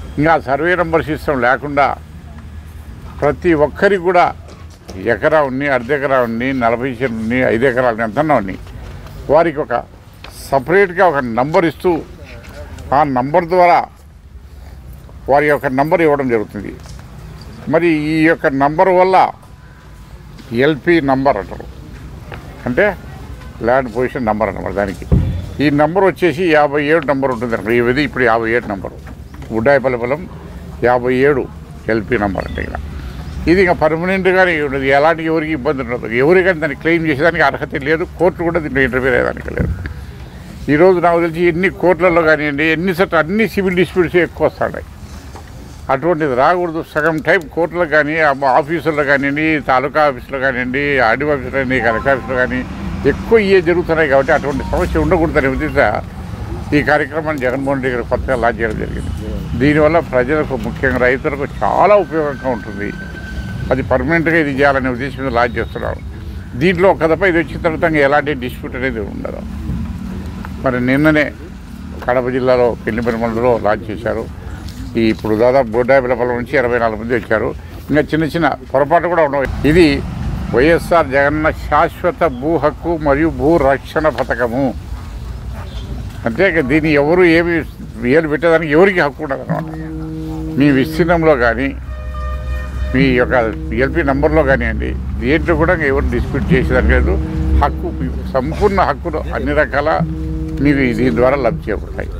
ఇంకా survey number system లేకుండా ప్రతి ఒక్కరికి కూడా ఎకరా ఉన్ని అర్ధ ఎకరా ఉన్ని నలభై సెంట్లు ఉన్ని ఐదు ఎకరాలు ఎంతన్నా ఉన్ని వారికి ఒక సపరేట్గా ఒక నంబర్ ఇస్తూ ఆ నంబర్ ద్వారా వారి యొక్క నంబర్ ఇవ్వడం జరుగుతుంది మరి ఈ యొక్క నంబర్ వల్ల ఎల్పి నంబర్ అంటారు అంటే ల్యాండ్ పొజిషన్ నంబర్ అన్నమాట దానికి ఈ నంబర్ వచ్చేసి యాభై ఏడు నంబర్ ఉంటుంది అక్కడ ఇది ఇప్పుడు యాభై ఏడు నంబరు గుడ్డాయిపల్లి పొలం యాభై ఏడు ఎల్పి నంబర్ అంటే ఇలా ఇది ఇంకా పర్మనెంట్గానే ఉండదు ఎలాంటి ఎవరికి ఇబ్బంది ఉండదు ఎవరికైనా దాన్ని క్లెయిమ్ చేసేదానికి అర్హత లేదు కోర్టు కూడా దీంట్లో ఇంటర్వ్యూ అయ్యేదానికి లేదు ఈరోజు నాకు తెలిసి ఎన్ని కోర్టులలో కానివ్వండి ఎన్ని సెట్ అన్ని సివిల్ డిస్ప్యూట్స్ ఎక్కువ వస్తున్నాయి అటువంటిది రాకూడదు సగం టైం కోర్టులకు కానీ ఆఫీసుల్లో కానివ్వండి తాలూకా ఆఫీసులో కానివ్వండి ఆర్డీ ఆఫీసులో కానీ కలెక్టర్ ఆఫీసులో కానీ ఎక్కువ ఇవే జరుగుతున్నాయి కాబట్టి అటువంటి సమస్య ఉండకూడదని ఉద్దేశ ఈ కార్యక్రమాన్ని జగన్మోహన్ రెడ్డి గారు కొత్తగా లాంచ్ చేయడం జరిగింది దీనివల్ల ప్రజలకు ముఖ్యంగా రైతులకు చాలా ఉపయోగంగా ఉంటుంది అది పర్మనెంట్గా ఇది చేయాలనే ఉద్దేశం మీద లాంచ్ చేస్తున్నారు దీంట్లో ఒక దఫా ఇది వచ్చిన తర్వాత ఇంకా ఎలాంటి డిస్ప్యూట్ అనేది ఉండదు మరి నిన్ననే కడప జిల్లాలో పెళ్లి మండలంలో లాంచ్ చేశారు ఈ ఇప్పుడు దాదాపు బోర్డాయిపల్లి పొలం నుంచి ఇరవై నాలుగు మంది వచ్చారు ఇంకా చిన్న చిన్న పొరపాటు కూడా ఉండవు ఇది వైఎస్ఆర్ జగన్న శాశ్వత భూ హక్కు మరియు భూ రక్షణ పథకము అంతే ఇక దీన్ని ఎవరు ఏమి వేలు పెట్టేదానికి ఎవరికి హక్కు ఉండదు అనమాట మీ విస్తీర్ణంలో కానీ మీ యొక్క ఎల్పి నంబర్లో కానివ్వండి దేంట్లో కూడా ఎవరు డిస్ప్యూట్ చేసేదానికి లేదు హక్కు సంపూర్ణ హక్కులు అన్ని రకాల మీకు దీని ద్వారా లబ్ధి చేకూరుతాయి